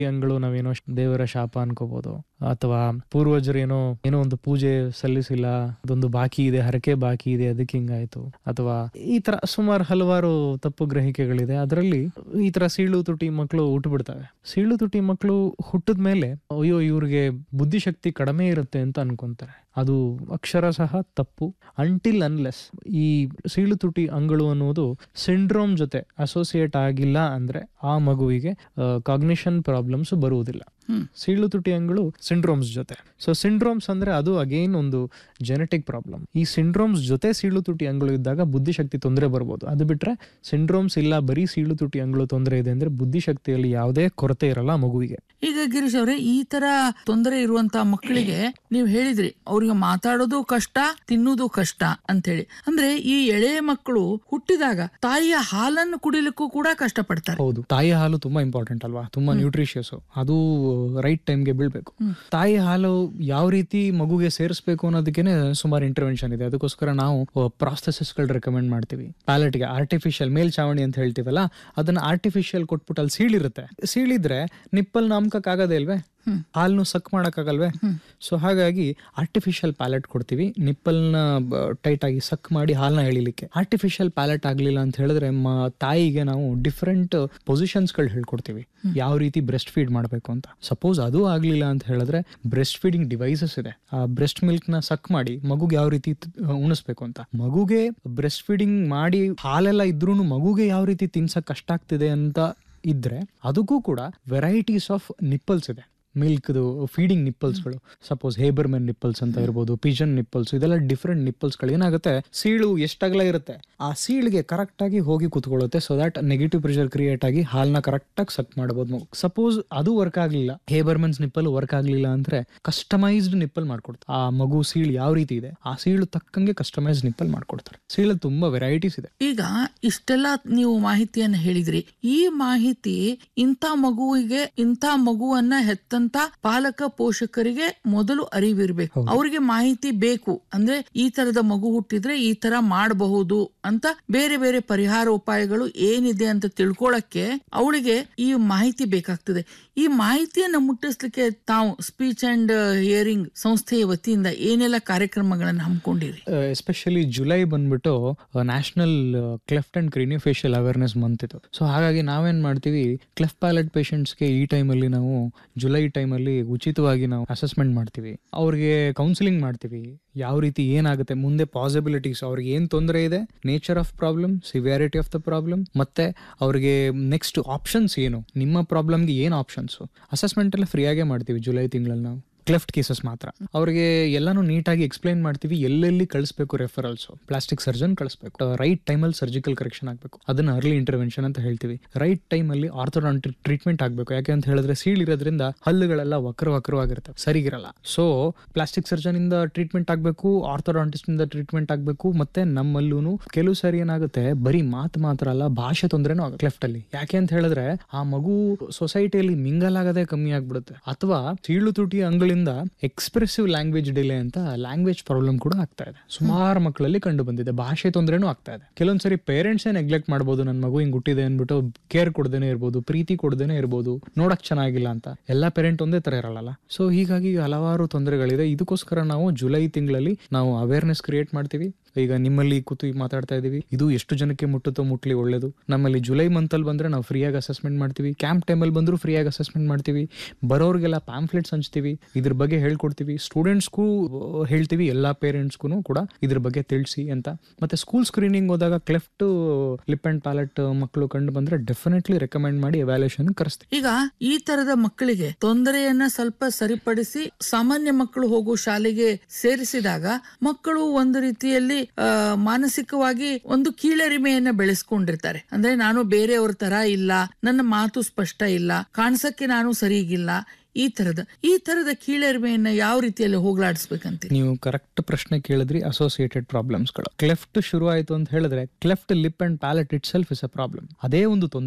ಈ ಅಂಗಳು ನಾವೇನೋ ದೇವರ ಶಾಪ ಅನ್ಕೋಬಹುದು ಅಥವಾ ಪೂರ್ವಜರು ಏನೋ ಏನೋ ಒಂದು ಪೂಜೆ ಸಲ್ಲಿಸಿಲ್ಲ ಅದೊಂದು ಬಾಕಿ ಇದೆ ಹರಕೆ ಬಾಕಿ ಇದೆ ಅದಕ್ಕೆ ಹಿಂಗಾಯ್ತು ಅಥವಾ ಈ ತರ ಸುಮಾರು ಹಲವಾರು ತಪ್ಪು ಗ್ರಹಿಕೆಗಳಿದೆ ಅದರಲ್ಲಿ ಈ ತರ ಸೀಳು ತುಟಿ ಮಕ್ಕಳು ಹುಟ್ಟುಬಿಡ್ತವೆ ಸೀಳು ತುಟಿ ಮಕ್ಕಳು ಹುಟ್ಟಿದ ಮೇಲೆ ಅಯ್ಯೋ ಇವ್ರಿಗೆ ಬುದ್ಧಿಶಕ್ತಿ ಕಡಿಮೆ ಇರುತ್ತೆ ಅಂತ ಅನ್ಕೊಂತಾರೆ ಅದು ಅಕ್ಷರ ಸಹ ತಪ್ಪು ಅಂಟಿಲ್ ಅನ್ಲೆಸ್ ಈ ಸೀಳು ತುಟಿ ಅಂಗಳು ಅನ್ನೋದು ಸಿಂಡ್ರೋಮ್ ಜೊತೆ ಅಸೋಸಿಯೇಟ್ ಆಗಿಲ್ಲ ಅಂದ್ರೆ ಆ ಮಗುವಿಗೆ ಕಾಗ್ನಿಷನ್ ಪ್ರಾಬ್ಲಮ್ಸ್ ಬರುವುದಿಲ್ಲ ಹ್ಮ್. ಸೀಳು ತುಟಿ ಅಂಗಳು ಸಿಂಡ್ರೋಮ್ಸ್ ಜೊತೆ ಸೊ ಸಿಂಡ್ರೋಮ್ಸ್ ಅಂದ್ರೆ ಅದು ಅಗೇನ್ ಒಂದು ಜೆನೆಟಿಕ್ ಪ್ರಾಬ್ಲಮ್ ಈ ಸಿಂಡ್ರೋಮ್ಸ್ ಜೊತೆ ಸೀಳು ತುಟಿ ಅಂಗಳು ಇದ್ದಾಗ ಬುದ್ಧಿಶಕ್ತಿ ತೊಂದರೆ ಬರ್ಬೋದು ಅದು ಬಿಟ್ರೆ ಸಿಂಡ್ರೋಮ್ಸ್ ಇಲ್ಲ ಬರೀ ಸೀಳು ತುಟಿ ಅಂಗಳು ತೊಂದರೆ ಇದೆ ಅಂದ್ರೆ ಬುದ್ಧಿಶಕ್ತಿಯಲ್ಲಿ ಯಾವುದೇ ಕೊರತೆ ಇರಲ್ಲ ಆ ಮಗುವಿಗೆ ಈಗ ಗಿರೀಶ್ ಅವರೇ ಈ ತರ ತೊಂದರೆ ಇರುವಂತ ಮಕ್ಕಳಿಗೆ ನೀವು ಹೇಳಿದ್ರಿ ಅವ್ರಿಗೆ ಮಾತಾಡೋದು ಕಷ್ಟ ತಿನ್ನುವುದು ಕಷ್ಟ ಅಂತ ಹೇಳಿ ಅಂದ್ರೆ ಈ ಎಳೆ ಮಕ್ಕಳು ಹುಟ್ಟಿದಾಗ ತಾಯಿಯ ಹಾಲನ್ನು ಕುಡಿಲಿಕ್ಕೂ ಕೂಡ ಕಷ್ಟ ಪಡ್ತಾರೆ ಹೌದು ತಾಯಿ ಹಾಲು ತುಂಬಾ ಇಂಪಾರ್ಟೆಂಟ್ ಅಲ್ವಾ ತುಂಬಾ ನ್ಯೂಟ್ರಿಷಿಯಸ್ ಅದು ರೈಟ್ ಟೈಮ್ಗೆ ಬೀಳ್ಬೇಕು ಹ್ಮ್. ತಾಯಿ ಹಾಲು ಯಾವ ರೀತಿ ಮಗುಗೆ ಸೇರಿಸಬೇಕು ಅನ್ನೋದಕ್ಕೇನೆ ಸುಮಾರು ಇಂಟರ್ವೆನ್ಷನ್ ಇದೆ ಅದಕ್ಕೋಸ್ಕರ ನಾವು ಪ್ರಾಸ್ಥೆಸಿಸ್ ಗಳು ರೆಕಮೆಂಡ್ ಮಾಡ್ತೀವಿ ಪ್ಯಾಲೆಟ್ ಗೆ ಆರ್ಟಿಫಿಷಿಯಲ್ ಮೇಲ್ಚಾವಣಿ ಅಂತ ಹೇಳ್ತೀವಲ್ಲ ಅದನ್ನ ಆರ್ಟಿಫಿಷಿಯಲ್ ಕೊಟ್ಬಿಟ್ಟು ಅಲ್ಲಿ ಸೀಳಿರುತ್ತೆ ಸೀಳಿದ್ರೆ ನಿಪ್ಪಲ್ ನಾಮಕಕ್ ಆಗದೇ ಇಲ್ವೇ ಹ್ಮ್. ಹಾಲ್ನು ಸಕ್ ಮಾಡಕ್ಕಾಗಲ್ವೇ ಹ್ಮ್. ಸೊ ಹಾಗಾಗಿ ಆರ್ಟಿಫಿಷಿಯಲ್ ಪ್ಯಾಲೆಟ್ ಕೊಡ್ತೀವಿ ನಿಪ್ಪಲ್ನ ಟೈಟ್ ಆಗಿ ಸಕ್ ಮಾಡಿ ಹಾಲ್ನ ಎಳಿಲಿಕ್ಕೆ ಆರ್ಟಿಫಿಷಿಯಲ್ ಪ್ಯಾಲೆಟ್ ಆಗ್ಲಿಲ್ಲ ಅಂತ ಹೇಳಿದ್ರೆ ಮ- ತಾಯಿಗೆ ನಾವು ಡಿಫ್ರೆಂಟ್ ಪೊಸಿಷನ್ಸ್ ಗಳು ಹೇಳ್ಕೊಡ್ತೀವಿ ಯಾವ ರೀತಿ ಬ್ರೆಸ್ಟ್ ಫೀಡ್ ಮಾಡಬೇಕು ಅಂತ ಸಪೋಸ್ ಅದು ಆಗ್ಲಿಲ್ಲ ಅಂತ ಹೇಳಿದ್ರೆ ಬ್ರೆಸ್ಟ್ ಫೀಡಿಂಗ್ ಡಿವೈಸಸ್ ಇದೆ ಆ ಬ್ರೆಸ್ಟ್ ಮಿಲ್ಕ್ ನ ಸಕ್ ಮಾಡಿ ಮಗುಗೆ ಯಾವ ರೀತಿ ತ್- ಉಣಿಸ್ಬೇಕು ಅಂತ ಮಗುಗೆ ಬ್ರೆಸ್ಟ್ ಫೀಡಿಂಗ್ ಮಾಡಿ ಹಾಲೆಲ್ಲ ಇದ್ರೂ ಮಗುಗೆ ಯಾವ ರೀತಿ ತಿನ್ಸಕ್ ಕಷ್ಟ ಆಗ್ತಿದೆ ಅಂತ ಇದ್ರೆ ಅದಕ್ಕೂ ಕೂಡ ವೆರೈಟೀಸ್ ಆಫ್ ನಿಪ್ಪಲ್ಸ್ ಇದೆ ಮಿಲ್ಕ್ದು ಫೀಡಿಂಗ್ ನಿಪ್ಪಲ್ಸ್ಗಳು ಸಪೋಸ್ ಹೇಬರ್ಮೆನ್ ನಿಪ್ಪಲ್ಸ್ ಅಂತ ಇರ್ಬೋದು ಪಿಜನ್ ನಿಪ್ಪಲ್ಸ್ ಇದೆಲ್ಲ ಡಿಫ್ರೆಂಟ್ ನಿಪ್ಪಲ್ಸ್ಗಳು ಏನಾಗುತ್ತೆ ಸೀಳು ಎಷ್ಟಾಗಲ ಇರುತ್ತೆ ಆ ಸೀಳಿಗೆ ಕರೆಕ್ಟ್ ಆಗಿ ಹೋಗಿ ಕುತ್ಕೊಳ್ಳುತ್ತೆ so that negative pressure create ಆಗಿ ಹಾಲ್ನ ಕರೆಕ್ಟ್ ಆಗಿ ಸಕ್ ಮಾಡಬಹುದು ಸಪೋಸ್ ಅದು ವರ್ಕ್ ಆಗ್ಲಿಲ್ಲ ಹೇಬರ್ಮೆನ್ಸ್ ನಿಪ್ಪಲ್ ವರ್ಕ್ ಆಗ್ಲಿಲ್ಲ ಅಂದ್ರೆ ಕಸ್ಟಮೈಸ್ಡ್ ನಿಪ್ಪಲ್ ಮಾಡ್ಕೊಡ್ತಾರೆ ಆ ಮಗು ಸೀಳು ಯಾವ ರೀತಿ ಇದೆ ಆ ಸೀಳು ತಕ್ಕಂಗೆ ಕಸ್ಟಮೈಸ್ಡ್ ನಿಪ್ಪಲ್ ಮಾಡ್ಕೊಡ್ತಾರೆ ಸೀಳಲ್ಲಿ ತುಂಬಾ ವೆರೈಟೀಸ್ ಇದೆ ಈಗ ಇಷ್ಟೆಲ್ಲ ನೀವು ಮಾಹಿತಿಯನ್ನ ಹೇಳಿದ್ರಿ ಈ ಮಾಹಿತಿ ಇಂಥ ಮಗುವಿಗೆ ಇಂಥ ಮಗುವನ್ನ ಹೆತ್ತಂತ ಪಾಲಕ ಪೋಷಕರಿಗೆ ಮೊದಲು ಅರಿವಿರ್ಬೇಕು ಹೌದು. ಅವ್ರಿಗೆ ಮಾಹಿತಿ ಬೇಕು ಅಂದ್ರೆ ಈ ತರದ ಮಗು ಹುಟ್ಟಿದ್ರೆ ಈ ತರ ಮಾಡಬಹುದು ಅಂತ ಬೇರೆ ಬೇರೆ ಪರಿಹಾರ ಉಪಾಯಗಳು ಏನಿದೆ ಅಂತ ತಿಳ್ಕೊಳಕ್ಕೆ ಅವಳಿಗೆ ಈ ಮಾಹಿತಿ ಬೇಕಾಗ್ತದೆ ಈ ಮಾಹಿತಿಯನ್ನ ಮುಟ್ಟಿಸ್ಲಿಕ್ಕೆ ತಾವು ಸ್ಪೀಚ್ ಅಂಡ್ ಹಿಯರಿಂಗ್ ಸಂಸ್ಥೆಯ ವತಿಯಿಂದ ಏನೆಲ್ಲ ಕಾರ್ಯಕ್ರಮಗಳನ್ನು ಹಮ್ಮಿಕೊಂಡಿರಿ ಎಸ್ಪೆಷಲಿ ಜುಲೈ ಬಂದ್ಬಿಟ್ಟು national cleft and craniofacial awareness month ಇದು ಸೊ ಹಾಗಾಗಿ ನಾವೇನ್ ಮಾಡ್ತೀವಿ ಕ್ಲೆಫ್ ಪ್ಯಾಲೆಟ್ ಪೇಷಂಟ್ಸ್ಗೆ ಈ ಟೈಮಲ್ಲಿ ನಾವು ಜುಲೈ ಟೈಮಲ್ಲಿ ಉಚಿತವಾಗಿ ನಾವು ಅಸೆಸ್ಮೆಂಟ್ ಮಾಡ್ತೀವಿ ಅವ್ರಿಗೆ ಕೌನ್ಸಿಲಿಂಗ್ ಮಾಡ್ತೀವಿ ಯಾವ ರೀತಿ ಏನಾಗುತ್ತೆ ಮುಂದೆ ಪಾಸಿಬಿಲಿಟೀಸ್ ಅವ್ರಿಗೆ ಏನ್ ತೊಂದರೆ ಇದೆ nature of problem severity of the problem ಮತ್ತೆ ಅವ್ರಿಗೆ ನೆಕ್ಸ್ಟ್ ಆಪ್ಷನ್ಸ್ ಏನು ನಿಮ್ಮ ಪ್ರಾಬ್ಲಮ್ಗೆ ಏನು ಆಪ್ಷನ್ಸ್ ಅಸೆಸ್ಮೆಂಟ್ ಎಲ್ಲ ಫ್ರೀಯಾಗೇ ಮಾಡ್ತೀವಿ ಜುಲೈ ತಿಂಗಳಲ್ಲಿ ನಾವು ಕ್ಲೆಫ್ಟ್ ಕೇಸಸ್ ಮಾತ್ರ ಅವ್ರಿಗೆ ಎಲ್ಲಾನು ನೀಟಾಗಿ ಎಕ್ಸ್ಪ್ಲೈನ್ ಮಾಡ್ತೀವಿ ಎಲ್ಲೆಲ್ಲಿ ಕಳಿಸ್ಬೇಕು ರೆಫರಲ್ಸ್ ಪ್ಲಾಸ್ಟಿಕ್ ಸರ್ಜನ್ ಕಳಿಸ್ಬೇಕು ರೈಟ್ ಟೈಮಲ್ಲಿ ಸರ್ಜಿಕಲ್ ಕರೆಕ್ಷನ್ ಆಗಬೇಕು ಅದನ್ನ ಅರ್ಲಿ ಇಂಟರ್ವೆನ್ಷನ್ ಅಂತ ಹೇಳ್ತೀವಿ ರೈಟ್ ಟೈಮಲ್ಲಿ ಆರ್ಥೋಡಾಂಟಿಕ್ ಟ್ರೀಟ್ಮೆಂಟ್ ಆಗಬೇಕು ಯಾಕೆ ಅಂತ ಹೇಳಿದ್ರೆ ಸೀಲ್ ಇರೋದ್ರಿಂದ ಹಲ್ಲುಗಳೆಲ್ಲ ವಕ್ರ ವಕ್ರವಾಗಿರ್ತವೆ ಸರಿಗಿರಲ್ಲ ಸೊ ಪ್ಲಾಸ್ಟಿಕ್ ಸರ್ಜನ್ ಇಂದ ಟ್ರೀಟ್ಮೆಂಟ್ ಆಗಬೇಕು ಆರ್ಥೋಡಾಂಟಿಸ್ಟ್ ಇಂದ ಟ್ರೀಟ್ಮೆಂಟ್ ಆಗಬೇಕು ಮತ್ತೆ ನಮ್ಮಲ್ಲೂ ಕೆಲವು ಸರಿ ಏನಾಗುತ್ತೆ ಬರೀ ಮಾತು ಮಾತ್ರ ಅಲ್ಲ ಭಾಷೆ ತೊಂದರೆನೂ ಆಗುತ್ತೆ ಲೆಫ್ಟ್ ಅಲ್ಲಿ ಯಾಕೆ ಅಂತ ಹೇಳಿದ್ರೆ ಆ ಮಗು ಸೊಸೈಟಿಯಲ್ಲಿ ಮಿಂಗಲ್ ಆಗದೆ ಕಮ್ಮಿ ಆಗ್ಬಿಡುತ್ತೆ ಅಥವಾ ಸೀಳು ತುಟಿ ಅಂಗಳಿಂದ ಎಕ್ಸ್ಪ್ರೆಸಿವ್ ಲ್ಯಾಂಗ್ವೇಜ್ ಡಿಲೇ ಅಂತ ಲ್ಯಾಂಗ್ವೇಜ್ ಪ್ರಾಬ್ಲಮ್ ಕೂಡ ಆಗ್ತಾ ಇದೆ ಸುಮಾರು ಮಕ್ಕಳಲ್ಲಿ ಕಂಡು ಬಂದಿದೆ ಭಾಷೆ ತೊಂದರೆನೂ ಆಗ್ತಾ ಇದೆ ಕೆಲವೊಂದ್ಸರಿ ಪೇರೆಂಟ್ಸ್ ನೆಗ್ಲೆಕ್ಟ್ ಮಾಡ್ಬೋದು ನನ್ನ ಮಗು ಹಿಂಗ್ ಹುಟ್ಟಿದೆ ಅನ್ಬಿಟ್ಟು ಕೇರ್ ಕೊಡ್ದೇನೆ ಇರ್ಬೋದು ಪ್ರೀತಿ ಕೊಡ್ದೇನೆ ಇರ್ಬೋದು ನೋಡಕ್ ಚೆನ್ನಾಗಿಲ್ಲ ಅಂತ ಎಲ್ಲಾ ಪೇರೆಂಟ್ ಒಂದೇ ತರ ಇರಲ್ಲ ಸೊ ಹೀಗಾಗಿ ಹಲವಾರು ತೊಂದರೆಗಳಿದೆ ಇದಕ್ಕೋಸ್ಕರ ನಾವು ಜುಲೈ ತಿಂಗಳಲ್ಲಿ ನಾವು ಅವೇರ್ನೆಸ್ ಕ್ರಿಯೇಟ್ ಮಾಡ್ತೀವಿ ಈಗ ನಿಮ್ಮಲ್ಲಿ ಕೂತು ಈಗ ಮಾತಾಡ್ತಾ ಇದೀವಿ ಇದು ಎಷ್ಟು ಜನಕ್ಕೆ ಮುಟ್ಟುತ್ತೋ ಮುಟ್ಲಿ ಒಳ್ಳೇದು ನಮ್ಮಲ್ಲಿ ಜುಲೈ ಮಂತ್ ಅಲ್ಲಿ ಬಂದ್ರೆ ನಾವು ಫ್ರೀಯಾಗಿ ಅಸೆಸ್ಮೆಂಟ್ ಮಾಡ್ತೀವಿ ಕ್ಯಾಂಪ್ ಟೈಮಲ್ಲಿ ಬಂದ್ರು ಫ್ರೀಯಾಗಿ ಅಸೆಸ್ಮೆಂಟ್ ಮಾಡ್ತೀವಿ ಬರೋರಿಗೆಲ್ಲ ಪ್ಯಾಂಫ್ಲೆಟ್ಸ್ ಹಂಚ್ತೀವಿ ಇದ್ರ ಬಗ್ಗೆ ಹೇಳ್ಕೊಡ್ತೀವಿ ಸ್ಟೂಡೆಂಟ್ಸ್ಗೂ ಹೇಳ್ತೀವಿ ಎಲ್ಲಾ ಪೇರೆಂಟ್ಸ್ಗೂ ಕೂಡ ಇದ್ರ ಬಗ್ಗೆ ತಿಳಿಸಿ ಅಂತ ಮತ್ತೆ ಸ್ಕೂಲ್ ಸ್ಕ್ರೀನಿಂಗ್ ಹೋದಾಗ ಕ್ಲೆಫ್ಟ್ ಲಿಪ್ ಅಂಡ್ ಪ್ಯಾಲೆಟ್ ಮಕ್ಕಳು ಕಂಡು ಬಂದ್ರೆ ಡೆಫಿನೆಟ್ಲಿ ರೆಕಮೆಂಡ್ ಮಾಡಿ ಎವ್ಯಾಲ್ಯೂಷನ್ ಕರೆಸ್ತೀವಿ ಈಗ ಈ ತರದ ಮಕ್ಕಳಿಗೆ ತೊಂದರೆಯನ್ನ ಸ್ವಲ್ಪ ಸರಿಪಡಿಸಿ ಸಾಮಾನ್ಯ ಮಕ್ಕಳು ಹೋಗೋ ಶಾಲೆಗೆ ಸೇರಿಸಿದಾಗ ಮಕ್ಕಳು ಒಂದು ರೀತಿಯಲ್ಲಿ ಆ, ಮಾನಸಿಕವಾಗಿ ಒಂದು ಕೀಳರಿಮೆಯನ್ನ ಬೆಳೆಸ್ಕೊಂಡಿರ್ತಾರೆ ಅಂದ್ರೆ ನಾನು ಬೇರೆಯವ್ರ ತರ ಇಲ್ಲ ನನ್ನ ಮಾತು ಸ್ಪಷ್ಟ ಇಲ್ಲ ಕಾಣಿಸಕ್ಕೆ ನಾನು ಸರಿಗಿಲ್ಲ ಈ ತರದ ಈ ತರದ ಕೀಳರಿಮೆಯನ್ನ ಯಾವ ರೀತಿಯಲ್ಲಿ ಹೋಗ್ಲಾಡಿಸ್ಬೇಕಂತ ನೀವು ಕರೆಕ್ಟ್ ಪ್ರಶ್ನೆ ಕೇಳಿದ್ರಿ ಅಸೋಸಿಯೇಟೆಡ್ ಪ್ರಾಬ್ಲಮ್ಸ್ಗಳು ಕ್ಲೆಫ್ಟ್ ಶುರು ಆಯ್ತು ಅಂತ ಹೇಳಿದ್ರೆ cleft lip and palate itself is a problem ಅದೇ ಒಂದು ತೊಂದರೆ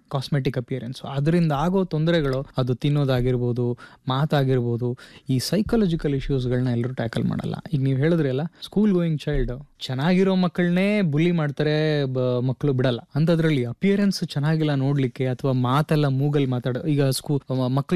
ಕಾಸ್ಮೆಟಿಕ್ ಅಪಿಯರೆನ್ಸ್ ಅದರಿಂದ ಆಗೋ ತೊಂದರೆಗಳು ಅದು ತಿನ್ನೋದಾಗಿರ್ಬೋದು ಮಾತಾಗಿರ್ಬೋದು ಈ ಸೈಕಾಲಜಿಕಲ್ ಇಶ್ಯೂಸ್ಗಳನ್ನ ಎಲ್ಲರೂ ಟ್ಯಾಕಲ್ ಮಾಡಲ್ಲ ಈಗ ನೀವು ಹೇಳಿದ್ರಿ ಅಲ್ಲ ಸ್ಕೂಲ್ ಗೋಯಿಂಗ್ ಚೈಲ್ಡ್ ಚೆನ್ನಾಗಿರೋ ಮಕ್ಕಳನ್ನೇ ಬುಲಿ ಮಾಡ್ತಾರೆ ಮಕ್ಕಳು ಬಿಡಲ್ಲ ಅಂಥದ್ರಲ್ಲಿ ಅಪಿಯರೆನ್ಸ್ ಚೆನ್ನಾಗಿಲ್ಲ ನೋಡ್ಲಿಕ್ಕೆ ಅಥವಾ ಮಾತೆಲ್ಲ ಮೂಗಲ್ ಮಾತಾಡೋ ಈಗ ಸ್ಕೂ ಮಕ್ಕಳು